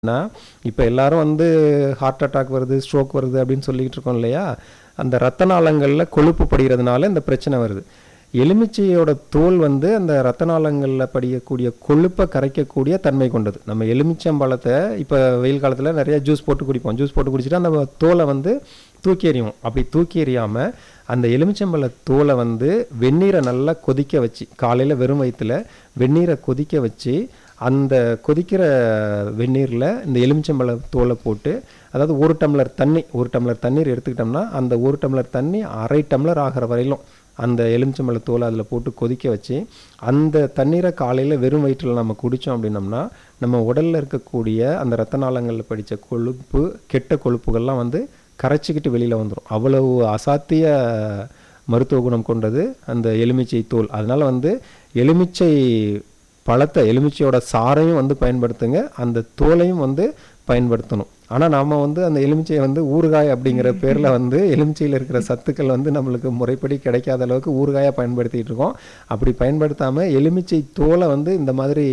னா, இப்ப எல்லாரும் வந்து ஹார்ட் அட்டாக் வருது, ஸ்ட்ரோக் வருது அப்படின்னு சொல்லிக்கிட்டு இருக்கோம் இல்லையா? அந்த ரத்த நாளங்கள்ல கொழுப்பு படிகிறதுனால இந்த பிரச்சனை வருது. எலுமிச்சையோட தோல் வந்து அந்த ரத்த நாளங்கள்ல படியக்கூடிய கொழுப்ப கரைக்கக்கூடிய தன்மை கொண்டது. நம்ம எலுமிச்சம்பழத்த இப்ப வெயில் காலத்துல நிறைய ஜூஸ் போட்டு குடிப்போம். ஜூஸ் போட்டு குடிச்சுட்டு அந்த தோல வந்து தூக்கி எறிவோம். அப்படி தூக்கி எறியாம, அந்த எலுமிச்சம்பழ தோல வந்து வெந்நீர நல்லா கொதிக்க வச்சு, காலையில வெறும் வயித்துல வெந்நீர கொதிக்க வச்சு, அந்த கொதிக்கிற வெந்நீர்ல இந்த எலுமிச்சம்பழ தோல போட்டு, அதாவது 1 டம்ளர் தண்ணி 1 டம்ளர் தண்ணீர் எடுத்துக்கிட்டோம்னா, அந்த 1 டம்ளர் தண்ணி 1/2 டம்ளர் ஆகுற வரையிலும் அந்த எலுமிச்சம்பழ தோல அதில போட்டு கொதிக்க வச்சு, அந்த தண்ணீர காலையில வெறும் வயிற்றில நம்ம குடிச்சோம் அப்படின்னம்னா, நம்ம உடல்ல இருக்கக்கூடிய அந்த ரத்த நாளங்கள்ல படிச்ச கொழுப்பு, கெட்ட கொழுப்புகள்லாம் வந்து கரைச்சுக்கிட்டு வெளியில வந்துரும். அவ்வளவு அசாத்திய மருத்துவ குணம் கொண்டது அந்த எலுமிச்சை தோல். அதனால வந்து எலுமிச்சை பழத்த எலுமிச்சையோட சாறையும் வந்து பயன்படுத்துங்க. அந்த தோலையும் வந்து பயன்படுத்தணும். ஆனா நாம வந்து அந்த எலுமிச்சைய வந்து ஊறுகாய் அப்படிங்கிற பேர்ல வந்து எலுமிச்சையில இருக்கிற சத்துக்கள் வந்து நம்மளுக்கு முறைப்படி கிடைக்காத அளவுக்கு ஊறுகாயா பயன்படுத்திட்டு இருக்கோம். அப்படி பயன்படுத்தாம எலுமிச்சை தோல வந்து இந்த மாதிரி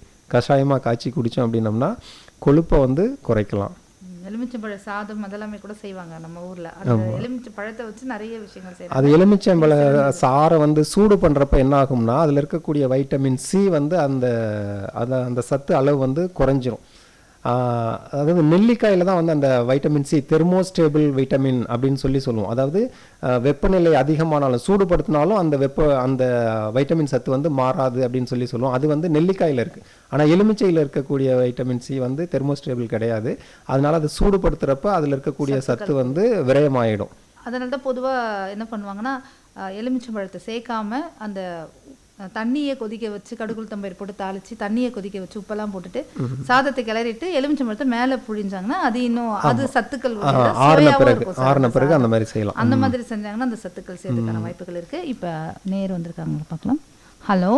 கஷாயமா காய்ச்சி குடிச்சோம் அப்படின்னம்னா, கொழுப்ப வந்து குறைக்கலாம். ம். எலுமிச்சம்பழ சாதம் அதெல்லாமே கூட செய்வாங்க நம்ம ஊர்ல. அந்த ஆமா. எலுமிச்சை பழத்த வச்சு நெறைய விஷயங்கள் செய்றாங்க. அது எலுமிச்சம்பழ சாற வந்து சூடு பண்றப்ப என்ன ஆகும்னா, அதில இருக்கக்கூடிய வைட்டமின் சி வந்து அந்த அத அந்த சத்து அளவு வந்து குறைஞ்சிரும். ஆ அதாவது நெல்லிக்காயில தான் வந்து அந்த வைட்டமின் சி தெர்மோஸ்டேபிள் வைட்டமின் அப்படின்னு சொல்லி சொல்லுவோம். அதாவது அ வெப்பநிலை அதிகமானாலும் சூடுபடுத்தினாலும் அந்த வெப்ப அந்த வைட்டமின் சத்து வந்து மாறாது அப்படின்னு சொல்லி சொல்லுவோம். அது வந்து நெல்லிக்காயில இருக்கு. ஆனா எலுமிச்சையில இருக்கக்கூடிய வைட்டமின் சி வந்து தெர்மோஸ்டேபிள் கிடையாது. அதனால அது சூடுபடுத்துறப்ப அதில இருக்கக்கூடிய சத்து வந்து விரயமாயிடும். அதனால தான் பொதுவா என்ன பண்ணுவாங்கன்னா, அ எலுமிச்சம்பழத்த சேர்க்காம அந்த அ தண்ணிய கொதிக்க வச்சு கடுகு உளுத்தம் பயிர் போட்டு தாளிச்சு, தண்ணிய கொதிக்க வச்சு உப்பெல்லாம் போட்டுட்டு, சாதத்த கிளறிட்டு எலுமிச்சம்பழத்த மேல புழிஞ்சாங்கன்னா, அது இன்னும் அது ஆமா. சத்துக்கள் ஆ உள்ள ஆறுன சுவையாவும் பிறகு இருக்கும் சார் ஆறுன அந்த பிறகு அந்த சாதம். மாரி செய்யலாம். அந்த ம். மாதிரி செஞ்சாங்கன்னா, அந்த சத்துக்கள் சேர்றதுக்கான வாய்ப்புகள் இருக்கு. இப்ப நேயர் வந்திருக்காங்க பார்க்கலாம். ஹலோ.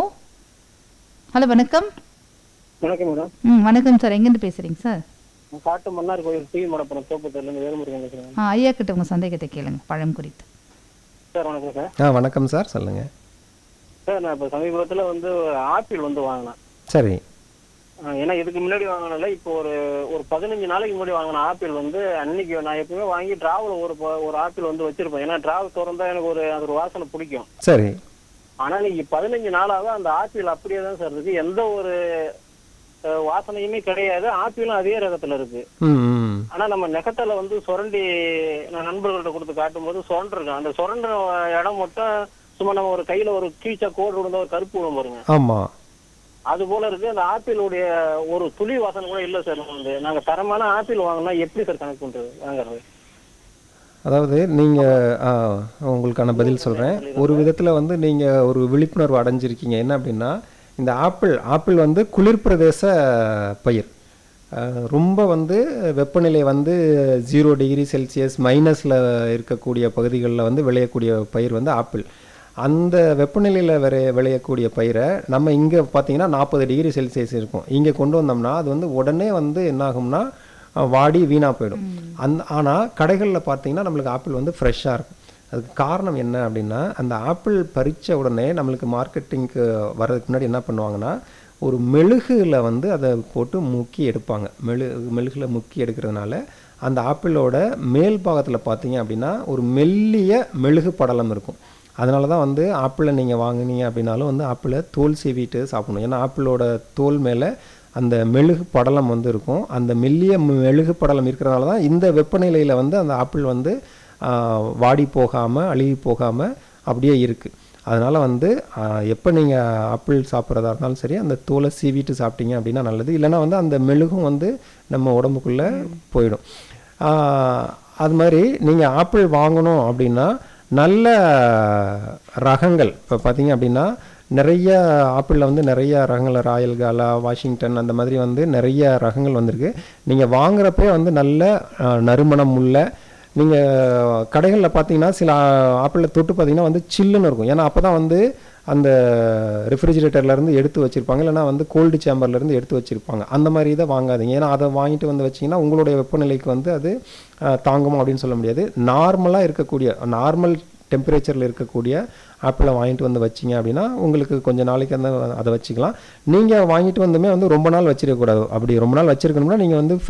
ஹலோ வணக்கம். வணக்கம் மேடம் ம். வணக்கம் சார். எங்கேருந்து பேசுறீங்க சார்? நான் காட்டு மன்னார் கோயில் டி மடப்புறம் தோப்புத்தூர்லேருந்து வேலுமுருகன் பேசுகிறேன் ஆ ஐயா கிட்ட உங்க சந்தேகத்தை கேளுங்க பழம் குறித்து. சார் வணக்கம் சார் ஆ வணக்கம் சார். சொல்லுங்க. சார் நான் இப்போ சமீபத்தில் வந்து ஆப்பிள் வந்து வாங்கினேன் சரி. ஆ, ஏன்னா இதுக்கு முன்னாடி வாங்கினல இப்போ ஒரு ஒரு பதினஞ்சு நாளைக்கு முன்னாடி வாங்கின ஆப்பிள் வந்து அன்னைக்கு நான் எப்பவுமே வாங்கி டிராவல் ஒரு ப- ஒரு ஆப்பிள் வந்து வச்சிருப்பேன் ஏன்னா டிராவல் திறந்தா எனக்கு ஒரு அது ஒரு வாசனை பிடிக்கும் சரி. ஆனா இன்னைக்கு பதினஞ்சு நாளாக அந்த ஆப்பிள் அப்படியே தான் சார் இருக்கு எந்த ஒரு அஹ், வாசனையுமே கிடையாது ஆப்பிளும் அதே ரகத்துல இருக்கு ம், ம். ஆனா நம்ம நெகத்துல வந்து சுரண்டி நான் நண்பர்கள்ட்ட கொடுத்து காட்டும்போது சுரண்டிருக்கேன் அந்த சுரண்ட இடம் மட்டும் சும்மா நம்ம ஒரு கையில ஒரு கீச்சா கோடு விழுந்த ஒரு கருப்பு விழும் பாருங்க ஆமா. அது போல இருக்கு அந்த ஆப்பிளுடைய ஒரு துளி வாசனை கூட இல்ல சார் வந்து நாங்க தரமான ஆப்பிள் வாங்கினா எப்படி சார் கணக்கு பண்றது வாங்குறது அதாவது நீங்க ஆ உங்களுக்கான பதில் சொல்றேன். ஒரு விதத்துல வந்து நீங்க ஒரு விழிப்புணர்வு அடைஞ்சிருக்கீங்க. என்ன அப்படின்னா, இந்த ஆப்பிள் ஆப்பிள் வந்து குளிர் பிரதேச பயிர். அ ரொம்ப வந்து வெப்பநிலை வந்து 0 டிகிரி செல்சியஸ் மைனஸ்ல இருக்கக்கூடிய பகுதிகள்ல வந்து விளையக்கூடிய பயிர் வந்து ஆப்பிள். அந்த வெப்பநிலையில விளைய விளையக்கூடிய பயிரை நம்ம இங்க பார்த்தீங்கன்னா 40 டிகிரி செல்சியஸ் இருக்கும். இங்க கொண்டு வந்தோம்னா, அது வந்து உடனே வந்து என்ன ஆகும்னா, அ வாடி வீணா போயிடும். அந் ஆனா கடைகள்ல பார்த்தீங்கன்னா, நம்மளுக்கு ஆப்பிள் வந்து ஃப்ரெஷ்ஷா இருக்கும். அதுக்கு காரணம் என்ன அப்படின்னா, அந்த ஆப்பிள் பறிச்ச உடனே நம்மளுக்கு மார்க்கெட்டிங்க்கு வர்றதுக்கு முன்னாடி என்ன பண்ணுவாங்கன்னா, ஒரு மெழுகுல வந்து அத போட்டு முக்கி எடுப்பாங்க. மெழு மெழுகுல முக்கி எடுக்கிறதுனால, அந்த ஆப்பிளோட மேல் பாகத்துல பார்த்தீங்க அப்படின்னா, ஒரு மெல்லிய மெழுகு படலம் இருக்கும். அதனால தான் வந்து ஆப்பிள நீங்க வாங்குனீங்க அப்படின்னாலும் வந்து ஆப்பிள தோல் சீவிட்டு சாப்பிடணும். ஏன்னா ஆப்பிளோட தோல் மேல அந்த மெழுகு படலம் வந்து இருக்கும். அந்த மெல்லிய மெழுகு படலம் இருக்கிறதுனால தான் இந்த வெப்பநிலையில வந்து அந்த ஆப்பிள் வந்து ஆ வாடி போகாம, அழுகி போகாம அப்படியே இருக்கு. அதனால வந்து அ எப்ப நீங்க ஆப்பிள் சாப்பிடுறதா இருந்தாலும் சரி, அந்த தோல சீவிட்டு சாப்பிட்டீங்க அப்படின்னா நல்லது. இல்லன்னா வந்து அந்த மெழுகும் வந்து நம்ம உடம்புக்குள்ள போயிடும். ஆ அது மாரி நீங்க ஆப்பிள் வாங்கணும் அப்படின்னா, நல்ல ரகங்கள் இப்ப பார்த்தீங்க அப்படின்னா, நெறைய ஆப்பிள்ல வந்து நெறைய ரகங்கள் ராயல் காலா, வாஷிங்டன் அந்த மாதிரி வந்து நெறைய ரகங்கள் வந்திருக்கு. நீங்க வாங்குறப்பயே வந்து நல்ல அ நறுமணம் உள்ள நீங்க கடைகள்ல பார்த்தீங்கன்னா, சில ஆப்பிள தொட்டு பார்த்தீங்கன்னா வந்து சில்லுன்னு இருக்கும். ஏன்னா அப்பதான் வந்து அந்த ரெஃப்ரிஜிரேட்டர்ல இருந்து எடுத்து வச்சிருப்பாங்க. இல்லன்னா வந்து கோல்டு சேம்பர்ல இருந்து எடுத்து வச்சிருப்பாங்க. அந்த மாரி இத வாங்காதீங்க. ஏன்னா அத வாங்கிட்டு வந்து வச்சீங்கன்னா, உங்களுடைய வெப்பநிலைக்கு வந்து அது அ தாங்குமா அப்படின்னு சொல்ல முடியாது. நார்மலா இருக்கக்கூடிய நார்மல் டெம்பரேச்சரில் இருக்கக்கூடிய ஆப்பிளை வாங்கிட்டு வந்து வச்சிங்க அப்படின்னா உங்களுக்கு கொஞ்சம் நாளைக்கு அந்த அதை வச்சுக்கலாம் நீங்கள் வாங்கிட்டு வந்துமே வந்து ரொம்ப நாள் வச்சிருக்கக்கூடாது அப்படி ரொம்ப நாள் வச்சிருக்கணும்னா நீங்கள் வந்து